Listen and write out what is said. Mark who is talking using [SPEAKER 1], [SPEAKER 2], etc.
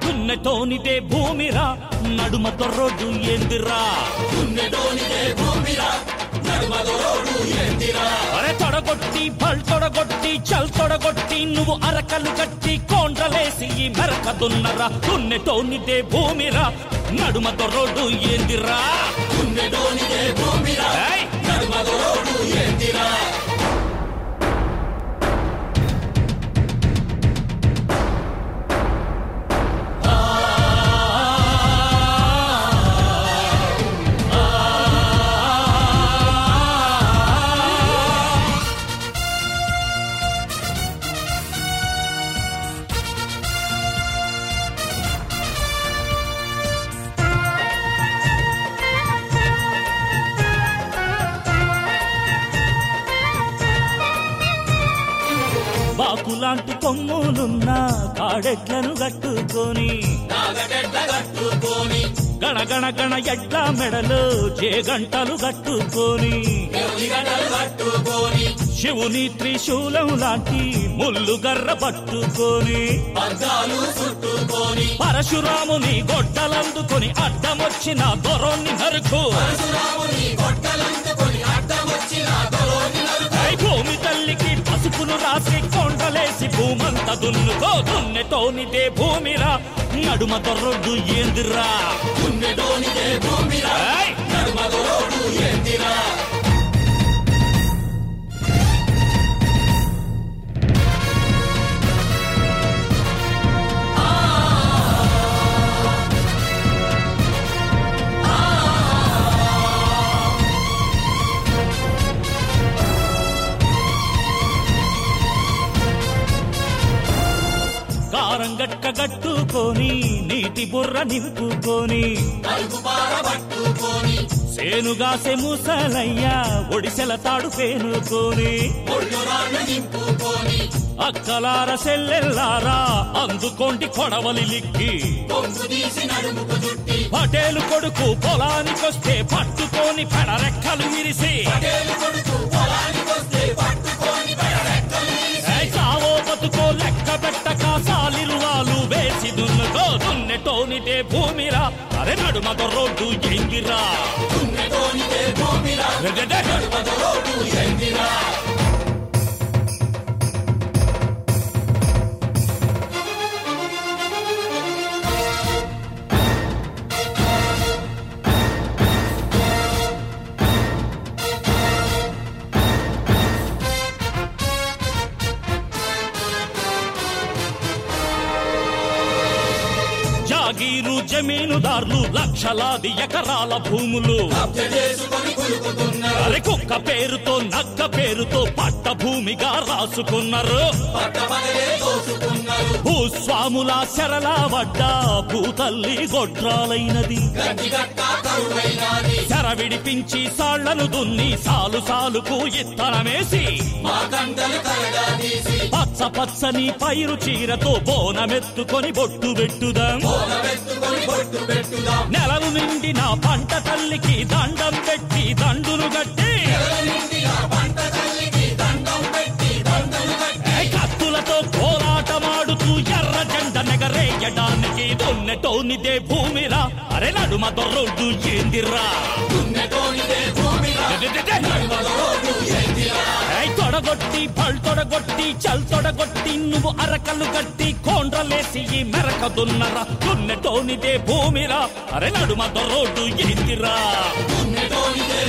[SPEAKER 1] దున్నెతోనిదే భూమిరా నడుమ దొర్రోడ్డు ఏందిరా అరే తొడగొట్టి బల్ తొడగొట్టి చల్ తొడగొట్టి నువ్వు అరకలు కట్టి కోండ్రలేసి ఈ మెరక దున్నరా దున్నెతోనిదే భూమిరా నడుమ దొర్రోడ్డు ఏందిరా ఏయ్! బాకులాంటి కొమ్ములున్న కాడెట్లను కట్టుకొని గణగణ గణ ఎడ్ల మెడలు జేగంటలు కట్టుకొని శివుని త్రిశూలం లాంటి ముల్లు గర్ర పట్టుకొని పరశురాముని గొడ్డలందుకొని అడ్డమొచ్చిన దొరోన్ని నరుకు ఐ భూమి తల్లికి పసుపును రాసి కొండలేసి భూమంత దున్నుకో దున్నెతోనిదే భూమిరా నడుమ దొర్రొడ్డు ఏందిరా ఏయ్! కారం గట్క గట్టుకొని నీటి బుర్ర నింపుకొని సేనుగాసే ముసలయ్యా ఒడిసెల తాడు పేనుకొని అక్కలార సెల్లెల్లారా అందుకోండి కొడవలి లిక్కి పటేలు కొడుకు పొలానికొస్తే పట్టుకొని పెడరెక్కలు విరిసి ఏయ్ చావో బతుకో లెక్క పెట్టక సాలిరువాలు వేసి దున్నుకో దున్నెటోనిదే భూమిరా అరే నడుమ రోడ్డు ఎంగిరా జాగీరు జమీనుదారులు లక్షలాది ఎకరాల భూములు అరే కుక్క పేరుతో నక్క పేరుతో పట్ట భూమిగా రాసుకున్నారు భూస్వాముల శరలా వడ్డ భూతల్లి గొడ్రాలైనది చెర విడిపించి సాళ్లను దున్ని సాలు సాలుకు ఇత్తనమేసి పచ్చ పచ్చని పైరు చీరతో బోనమెత్తుకొని బొట్టు పెట్టుదాం నెలలు నిండిన పంట తల్లికి దండం పెట్టి దండులు గట్టి ఏయ్ కత్తులతో కోలాటమాడుతూ ఎర్ర జెండ నెగరేయడానికి దున్నెటోనిదే భూమిరా అరే నడుమ దొర్రోడ్డు ఏందిరా ఏయ్ తొడగొట్టి పల్ తొడగొట్టి చల్ తొడగొట్టి నువ్వు అరకలు కట్టి కోండ్రలేసి ఈ మెరక దున్నరా దున్నెటోనిదే భూమిరా అరే నడుమ దొర్రోడ్డు ఏందిరా